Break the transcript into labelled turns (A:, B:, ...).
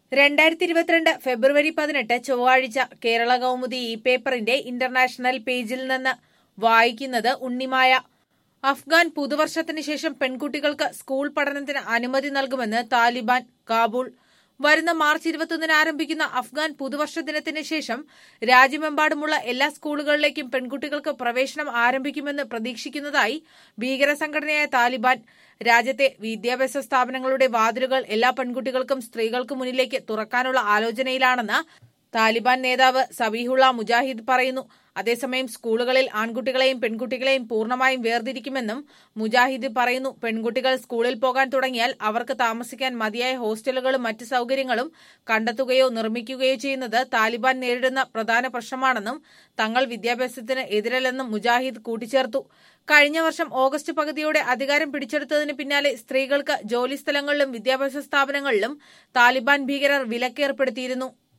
A: രണ്ടായിരത്തി ഇരുപത്തിരണ്ട് ഫെബ്രുവരി പതിനെട്ട് ചൊവ്വാഴ്ച കേരള കൗമുദി ഈ പേപ്പറിന്റെ ഇന്റർനാഷണൽ പേജിൽ നിന്ന് വായിക്കുന്നത് ഉണ്ണിമായ അഫ്ഗാൻ പുതുവർഷത്തിന് ശേഷം പെൺകുട്ടികൾക്ക് സ്കൂൾ പഠനത്തിന് അനുമതി നൽകുമെന്ന് താലിബാൻ കാബൂൾ വരുന്ന മാർച്ച് ഇരുപത്തൊന്നിന് ആരംഭിക്കുന്ന അഫ്ഗാൻ പുതുവർഷ ദിനത്തിന് ശേഷം രാജ്യമെമ്പാടുമുള്ള എല്ലാ സ്കൂളുകളിലേക്കും പെൺകുട്ടികൾക്ക് പ്രവേശനം ആരംഭിക്കുമെന്ന് പ്രതീക്ഷിക്കുന്നതായി ഭീകര സംഘടനയായ താലിബാൻ രാജ്യത്തെ വിദ്യാഭ്യാസ സ്ഥാപനങ്ങളുടെ വാതിലുകൾ എല്ലാ പെൺകുട്ടികൾക്കും സ്ത്രീകൾക്കും മുന്നിലേക്ക് തുറക്കാനുള്ള ആലോചനയിലാണെന്ന് താലിബാൻ നേതാവ് സബീഹുള്ള മുജാഹിദ് പറയുന്നു അതേസമയം സ്കൂളുകളിൽ ആൺകുട്ടികളെയും പെൺകുട്ടികളെയും പൂർണ്ണമായും വേർതിരിക്കുമെന്നും മുജാഹിദ് പറയുന്നു പെൺകുട്ടികൾ സ്കൂളിൽ പോകാൻ തുടങ്ങിയാൽ അവർക്ക് താമസിക്കാൻ മതിയായ ഹോസ്റ്റലുകളും മറ്റ് സൗകര്യങ്ങളും കണ്ടെത്തുകയോ നിർമ്മിക്കുകയോ ചെയ്യുന്നത് താലിബാൻ നേരിടുന്ന പ്രധാന പ്രശ്നമാണെന്നും തങ്ങൾ വിദ്യാഭ്യാസത്തിന് എതിരല്ലെന്നും മുജാഹിദ് കൂട്ടിച്ചേർത്തു കഴിഞ്ഞ വർഷം ഓഗസ്റ്റ് പകുതിയോടെ അധികാരം പിടിച്ചെടുത്തതിന് പിന്നാലെ സ്ത്രീകൾക്ക് ജോലിസ്ഥലങ്ങളിലും വിദ്യാഭ്യാസ സ്ഥാപനങ്ങളിലും താലിബാൻ ഭീകരർ വിലക്കേർപ്പെടുത്തിയിരുന്നു